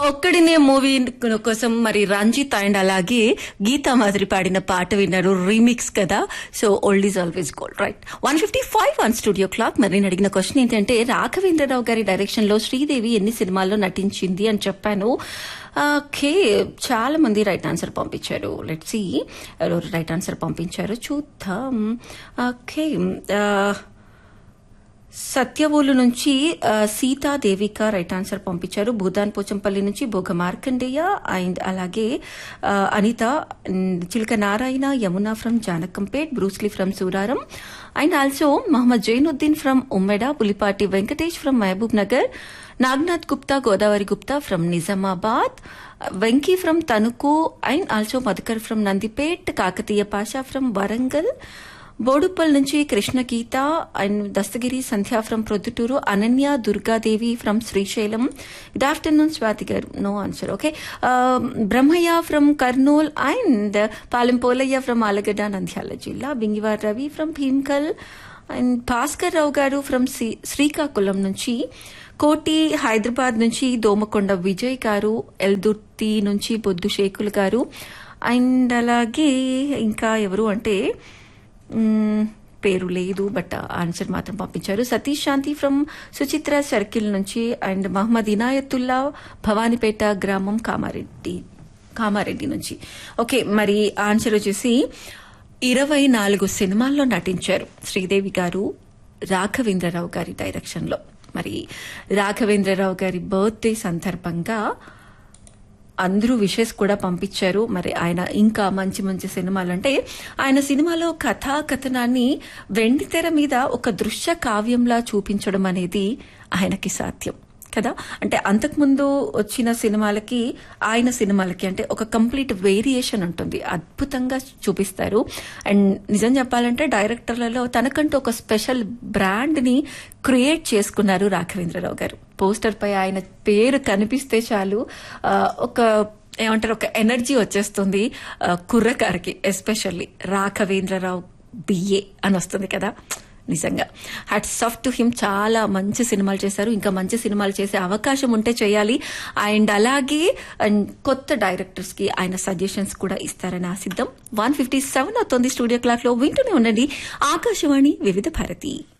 ఒక్కడినే మూవీ కోసం మరి రంజిత్ అండ్ అలాగే గీతా మాదిరి పాడిన పాట విన్నారు రీమిక్స్ కదా so old is always gold right one fifty five on studio clock మరి నేను అడిగిన క్వశ్చన్ ఏంటంటే రాఘవేంద్రరావు గారి డైరెక్షన్ లో శ్రీదేవి ఎన్ని సినిమాల్లో నటించింది అని చెప్పాను ఓకే చాలా మంది రైట్ ఆన్సర్ పంపించారు లెట్ సి ఎవరు రైట్ ఆన్సర్ పంపించారు చూద్దాం ఓకే సత్యవోలు నుంచి ఆ, సీతాదేవిక రైట్ ఆన్సర్ పంపించారు భూదాన్ పోచంపల్లి నుంచి భోగ మార్కండేయ అండ్ అలాగే ఆ, అనిత మ్, Chilaka Narayana Yamuna from Janakampet Bruce Lee from Suraram and also Mohammed Zainuddin from Ummeda Pulipati Venkatesh from Mahabub Nagar Nagnath Gupta Godavari Gupta from Nizamabad Venky from Tanuku and also Madhukar from Nandipet Kakatiya Pasha from Warangal Boduppal నుంచి Krishna Geetha and Dastagiri Sandhya from Proddatur Ananya Durgadevi from Srisailam good afternoon Swathi గారు no answer okay Brahmaiah from Kurnool and Palem Polaiah from Allagadda Nandyal జిల్లా బింగివార్ రవి ఫ్రమ్ భీమ్కల్ అండ్ భాస్కర్ రావు గారు ఫ్రమ్ శ్రీకాకుళం నుంచి కోటి హైదరాబాద్ నుంచి దోమకొండ విజయ్ గారు ఎల్దుర్తి నుంచి బొద్దు షేకుల్ గారు అండ్ అలాగే ఇంకా ఎవరు అంటే మ్మ్, పేరు లేదు బట్ ఆన్సర్ మాత్రం పంపించారు సతీష్ శాంతి ఫ్రమ్ సుచిత్ర సర్కిల్ నుంచి అండ్ మహమ్మద్ ఇనాయతుల్లా భవానీపేట గ్రామం కామారెడ్డి కామారెడ్డి నుంచి ఓకే మరి ఆన్సర్ వచ్చేసి ఇరవై నాలుగు సినిమాల్లో నటించారు శ్రీదేవి గారు రాఘవేంద్రరావు గారి డైరెక్షన్ లో మరి రాఘవేంద్రరావు గారి బర్త్డే సందర్భంగా అందరూ విషెస్ కూడా పంపించారు మరి ఆయన ఇంకా మంచి మంచి సినిమాలు అంటే ఆయన సినిమాలో కథా కథనాన్ని వెండి తెర మీద ఒక దృశ్య కావ్యంలా చూపించడం అనేది ఆయనకి సాధ్యం కదా అంటే అంతకుముందు వచ్చిన సినిమాలకి ఆయన సినిమాలకి అంటే ఒక కంప్లీట్ వేరియేషన్ ఉంటుంది అద్భుతంగా చూపిస్తారు అండ్ నిజం చెప్పాలంటే డైరెక్టర్లలో తనకంటూ ఒక స్పెషల్ బ్రాండ్ ని క్రియేట్ చేసుకున్నారు రాఘవేంద్రరావు గారు పోస్టర్ పై ఆయన పేరు కనిపిస్తే చాలు ఆ, ఒక ఏమంటారు ఒక ఎనర్జీ వచ్చేస్తుంది ఆ, కుర్రకారికి ఎస్పెషల్లీ రాఘవేంద్రరావు బిఏ అని వస్తుంది కదా నిజంగా హ్యాట్స్ ఆఫ్ టు హిమ్ చాలా మంచి సినిమాలు చేశారు ఇంకా మంచి సినిమాలు చేసే అవకాశం ఉంటే చేయాలి అండ్ అలాగే అండ్ కొత్త డైరెక్టర్స్ కి ఆయన సజెషన్స్ కూడా ఇస్తారని ఆశిద్దాం వన్ ఫిఫ్టీ సెవెన్ అవుతుంది స్టూడియో క్లాక్ లో వింటూనే ఉండండి ఆకాశవాణి వివిధ భారతి